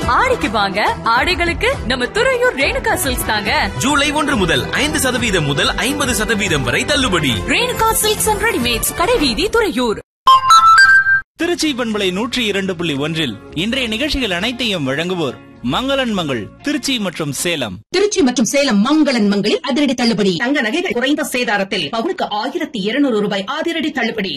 ஆடிக்கு வாங்க ஆடைகளுக்கு நம்ம துறையூர் ரேணுகா சில்க்ஸ் தாங்க ஜூலை ஒன்று முதல் ஐந்து சதவீதம் முதல் ஐம்பது சதவீதம் வரை தள்ளுபடி ரேணுகா சில்க்ஸ் அண்ட் ரெடிமேட்ஸ் கடைவீதி துறையூர் திருச்சி பண்பலை நூற்றி இரண்டு புள்ளி ஒன்றில் இன்றைய நிகழ்ச்சிகள் அனைத்தையும் வழங்குவோர் மங்களன் மங்கள் திருச்சி மற்றும் சேலம் திருச்சி மற்றும் சேலம் மங்களன் மங்களில் அதிரடி தள்ளுபடி தங்க நகைகள் குறைந்த சேதாரத்தில் பவுனுக்கு ஆயிரத்தி இருநூறு ரூபாய் அதிரடி தள்ளுபடி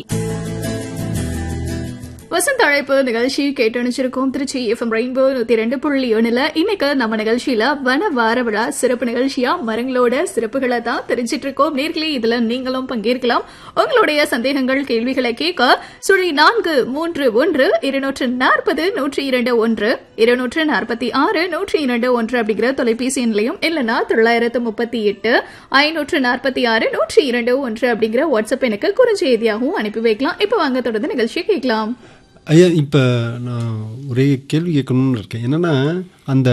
வசந்த அழைப்பு நிகழ்ச்சி கேட்டணிச்சிருக்கோம் திருச்சி எஃப்எம் ரெயின்போ நூத்தி ரெண்டு புள்ளி ஒண்ணுல இன்னைக்கு நம்ம நிகழ்ச்சியில வன வார விழா சிறப்பு நிகழ்ச்சியா மரங்களோட சிறப்புகளை தான் தெரிஞ்சிட்டு இருக்கோம் நேர்களே இதுல நீங்களும் பங்கேற்கலாம் உங்களுடைய சந்தேகங்கள் கேள்விகளை கேட்க சுழி நான்கு மூன்று ஒன்று இருநூற்று நாற்பது நூற்றி இரண்டு ஒன்று இருநூற்று நாற்பத்தி ஆறு நூற்றி இரண்டு ஒன்று அப்படிங்கிற தொலைபேசி எண்லையும் இல்லைன்னா தொள்ளாயிரத்து முப்பத்தி எட்டு ஐநூற்று நாற்பத்தி ஆறு நூற்றி இரண்டு ஒன்று அப்படிங்கிற வாட்ஸ்அப் எனக்கு குறுஞ்செய்தியாகவும் அனுப்பி வைக்கலாம் இப்ப வாங்க தொடர்ந்து நிகழ்ச்சியை கேட்கலாம் ஐயா இப்போ நான் ஒரே கேள்வி கேட்கணும்னு இருக்கேன் என்னென்னா அந்த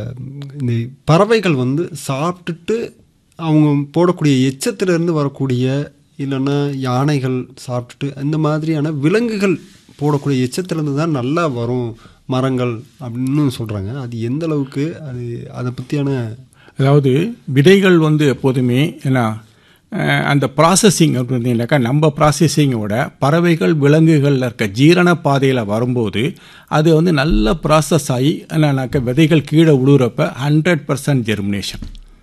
இந்த பறவைகள் வந்து சாப்பிட்டுட்டு அவங்க போடக்கூடிய எச்சத்திலிருந்து வரக்கூடிய இல்லைன்னா யானைகள் சாப்பிட்டுட்டு இந்த மாதிரியான விலங்குகள் போடக்கூடிய எச்சத்திலிருந்து தான் நல்லா வரும் மரங்கள் அப்படின்னு சொல்கிறாங்க அது எந்த அளவுக்கு அது அதை பற்றியான அதாவது விதைகள் வந்து எப்போதுமே என்ன அஹ், அந்த ப்ராசஸிங் அப்படின்னாக்கா நம்ம ப்ராசஸிங்கோட பறவைகள் விலங்குகளில் இருக்க ஜீரண பாதையில் வரும்போது அது வந்து நல்ல ப்ராசஸ் ஆகி என்னன்னாக்கா விதைகள் கீழே விழுகிறப்ப ஹண்ட்ரட் பர்சன்ட் ஜெர்மினேஷன்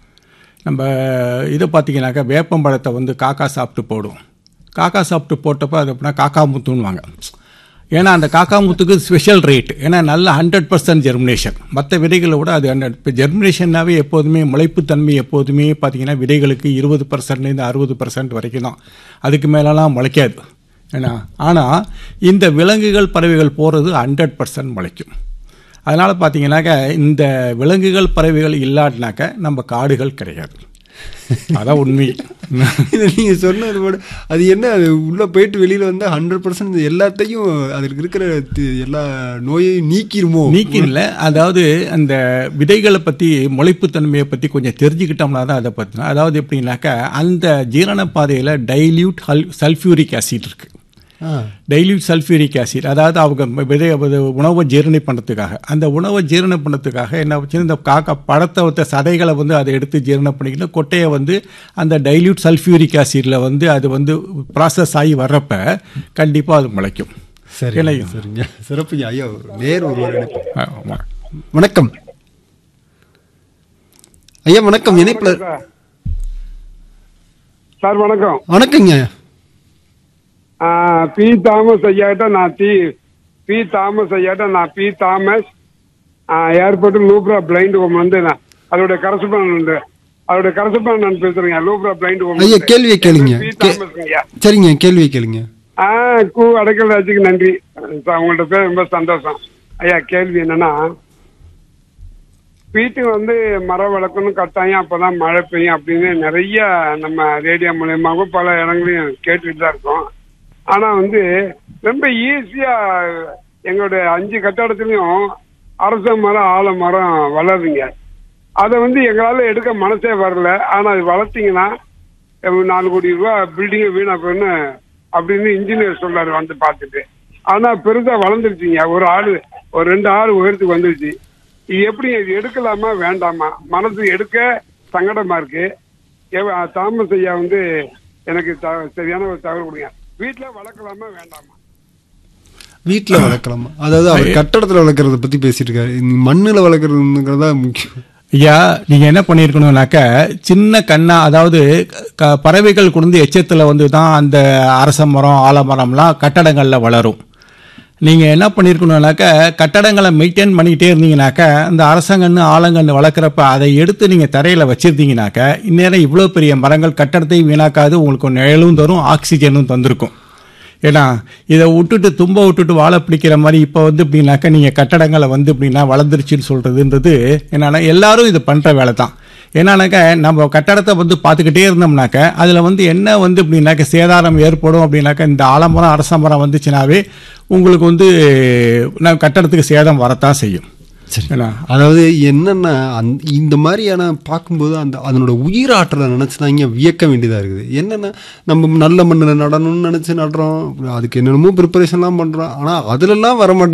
நம்ம இதை பார்த்தீங்கன்னாக்கா வேப்பம்பழத்தை வந்து காக்கா சாப்பிட்டு போடும் காக்கா சாப்பிட்டு போட்டப்போ அது அப்படின்னா காக்கா முத்துன்னுவாங்க ஏன்னா அந்த காக்கா முத்துக்கு ஸ்பெஷல் ரேட் ஏன்னா நல்ல ஹண்ட்ரட் பர்சன்ட் ஜெர்மினேஷன் மற்ற விதைகளை விட அது ஹண்ட்ரட் இப்போ ஜெர்மினேஷன்னாவே எப்போதுமே முளைப்புத்தன்மை எப்போதுமே பார்த்தீங்கன்னா விதைகளுக்கு இருபது பர்சன்ட்லேருந்து அறுபது பர்சன்ட் வரைக்கும் தான் அதுக்கு மேலெல்லாம் முளைக்காது ஏன்னா ஆனால் இந்த விலங்குகள் பறவைகள் போகிறது ஹண்ட்ரட் பர்சன்ட் முளைக்கும் அதனால் பார்த்தீங்கன்னாக்கா இந்த விலங்குகள் பறவைகள் இல்லாட்டினாக்க நம்ம காடுகள் கிடையாது அதான் உண்மை இதை நீங்கள் சொன்னது கூட அது என்ன அது உள்ளே போயிட்டு வெளியில் வந்து ஹண்ட்ரட் பர்சன்ட் எல்லாத்தையும் அதில் இருக்கிற தி- எல்லா நோயையும் நீக்கிருமோ நீக்கின்ல அதாவது அந்த விதைகளை பற்றி முளைப்புத்தன்மையை பற்றி கொஞ்சம் தெரிஞ்சுக்கிட்டோம்னா தான் அதை பற்றினா அதாவது எப்படின்னாக்கா அந்த ஜீரண பாதையில் டைல்யூட் ஹல் சல்ஃபியூரிக் ஆசிட் இருக்கு ஆ டைல்யூட் சல்ஃபியூரிக் ஆசிட் அதாவது அவங்க விதை அது உணவை ஜீரணி பண்ணுறதுக்காக அந்த உணவை ஜீரணம் பண்ணுறதுக்காக என்ன வச்சு இந்த காக்கா பழத்தை வைத்த சதைகளை வந்து அதை எடுத்து ஜீரணம் பண்ணிக்கிட்டு கொட்டையை வந்து அந்த டைல்யூட் சல்ஃபியூரிக் ஆசிடில் வந்து அது வந்து ப்ராசஸ் ஆகி வர்றப்ப கண்டிப்பாக அது முளைக்கும் சரி இல்லை சரிங்க சிறப்புங்க ஐயா நேர் ஒருவர் இணைப்பு ஆமா. வணக்கம் ஐயா வணக்கம் இணைப்புல சார் வணக்கம் வணக்கங்க ஆ, பி தாமஸ் ஐயாட்ட நான் டி பி தாமஸ் ஐயாட்ட நான் பி தாமஸ் ஏர்போர்ட் லூப்ரா பிளைண்ட் ஹோம் வந்து நான் அதோட கரஸ்பாண்ட் அதோட கரஸ்பாண்ட் நான் பேசுறேங்க லூப்ரா பிளைண்ட் ஹோம் ஐயா கேள்வியை கேளுங்க பி கே- தாமஸ் ஐயா சரிங்க கேள்வியை கேளுங்க ஆ கூ அடக்கல் ராஜுக்கு நன்றி சார் உங்கள்ட்ட பேர் ரொம்ப சந்தோஷம் ஐயா கேள்வி என்னன்னா வீட்டுக்கு வந்து மரம் வளர்க்கணும் கட்டாயம் அப்பதான் மழை பெய்யும் அப்படின்னு நிறைய நம்ம ரேடியோ மூலியமாகவும் பல இடங்களையும் கேட்டுட்டு தான் இருக்கோம் ஆனா வந்து ரொம்ப ஈஸியா எங்களுடைய அஞ்சு கட்டடத்துலயும் அரச மரம் ஆல மரம் வளருதுங்க அதை வந்து எங்களால எடுக்க மனசே வரல ஆனா அது வளர்த்தீங்கன்னா எவ்வளவு நாலு கோடி ரூபா பில்டிங் வீணா போயின்னு அப்படின்னு இன்ஜினியர் சொல்றாரு வந்து பார்த்துட்டு ஆனா பெருசா வளர்ந்துருச்சுங்க ஒரு ஆளு ஒரு ரெண்டு ஆள் உயரத்துக்கு வந்துருச்சு இது எப்படி இது எடுக்கலாமா வேண்டாமா மனசு எடுக்க சங்கடமா இருக்கு எவ- தாமஸ் ஐயா வந்து எனக்கு த- சரியான ஒரு தகவல் கொடுங்க வீட்டுல வளர்க்கலாமா வேண்டாமா வீட்டில் வளர்க்கலாமா அதாவது அவர் கட்டடத்தில் வளர்க்குறத பற்றி பேசிட்டு இருக்காரு இந்த மண்ணில் வளர்க்குறதுங்கிறதா முக்கியம் ஐயா நீங்க என்ன பண்ணிருக்கணும்னாக்க சின்ன கண்ணா அதாவது க- பறவைகள் கொண்டு எச்சத்துல வந்து தான் அந்த அரச மரம் ஆலமரம்லாம் கட்டடங்கள்ல வளரும் நீங்க என்ன பண்ணிருக்கணும்னாக்க கட்டடங்களை மெயின்டைன் பண்ணிக்கிட்டே இருந்தீங்கனாக்க அந்த அரசங்கன்னு ஆலங்கன்னு வளர்க்குறப்ப அதை எடுத்து நீங்க தரையில வச்சிருந்தீங்கனாக்க இந்நேரம் இவ்வளோ பெரிய மரங்கள் கட்டடத்தையும் வீணாக்காது உங்களுக்கு நிழலும் தரும் ஆக்சிஜனும் தந்திருக்கும் ஏன்னா இதை விட்டுட்டு தும்ப விட்டுட்டு வாழை பிடிக்கிற மாதிரி இப்போ வந்து இப்படின்னாக்கா நீங்கள் கட்டடங்களை வந்து இப்படின்னா வளர்ந்துருச்சுன்னு சொல்கிறதுன்றது என்னன்னா எல்லாரும் இது பண்ணுற வேலை தான் என்னன்னாக்கா நம்ம கட்டடத்தை வந்து பார்த்துக்கிட்டே இருந்தோம்னாக்க அதில் வந்து என்ன வந்து இப்படின்னாக்க சேதாரம் ஏற்படும் அப்படின்னாக்கா இந்த ஆலமரம் அரச மரம் வந்துச்சுனாவே உங்களுக்கு வந்து நான் கட்டடத்துக்கு சேதம் வரத்தான் செய்யும் சரி ஏன்னா அதாவது என்னன்னா அந் இந்த மாதிரியான பார்க்கும்போது அந்த அதனோட உயிராற்றலை நினச்சி தான் இங்கே வியக்க வேண்டியதாக இருக்குது என்னென்னா நம்ம நல்ல மண்ணில் நடணும்னு நினச்சி நடுறோம் அதுக்கு என்னென்னமோ ப்ரிப்பரேஷன்லாம் பண்ணுறோம் ஆனால் அதுலலாம் வர